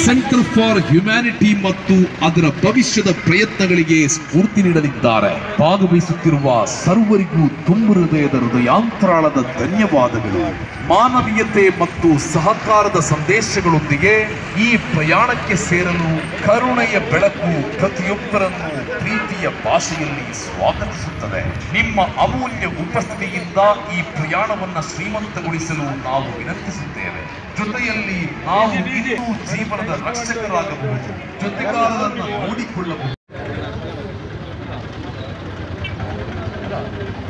centre for humanity ಮತ್ತು ಅದರ ಭವಿಷ್ಯದ ಪ್ರಯತ್ನಗಳಿಗೆ ಸ್ಫೂರ್ತಿ ನೀಡಲಿದ್ದಾರೆ ಭಾಗವಹಿಸುತ್ತಿರುವ ಸರ್ವರಿಗೂ ತುಂಬು ಹೃದಯದ ಹೃದಯಾಂತರಾಳದ ಧನ್ಯವಾದಗಳು ಮಾನವೀಯತೆ ಮತ್ತು ಸಹಕಾರದ ಸಂದೇಶಗಳೊಂದಿಗೆ ಈ ಪ್ರಯಾಣಕ್ಕೆ ಸೇರಲು ಕರುಣೆಯ ಬೆಳಕು ಪ್ರತಿಯೊಬ್ಬರನ್ನು ಪ್ರೀತಿಯ ಭಾಷೆಯಲ್ಲಿ ಸ್ವಾಗತಿಸುತ್ತದೆ ನಿಮ್ಮ ಅಮೂಲ್ಯ ಉಪಸ್ಥಿತಿಯಿಂದ ಈ ಪ್ರಯಾಣವನ್ನ ಶ್ರೀಮಂತಗೊಳಿಸಲು ನಾವು ವಿನಂತಿಸುತ್ತೇವೆ ಜೊತೆಯಲ್ಲಿ ನಾವು ಇನ್ನೂ ಜೀವನದ ರಕ್ಷಕರಾಗಬಹುದು ಜೊತೆಗಾರರನ್ನು ನೋಡಿಕೊಳ್ಳಬಹುದು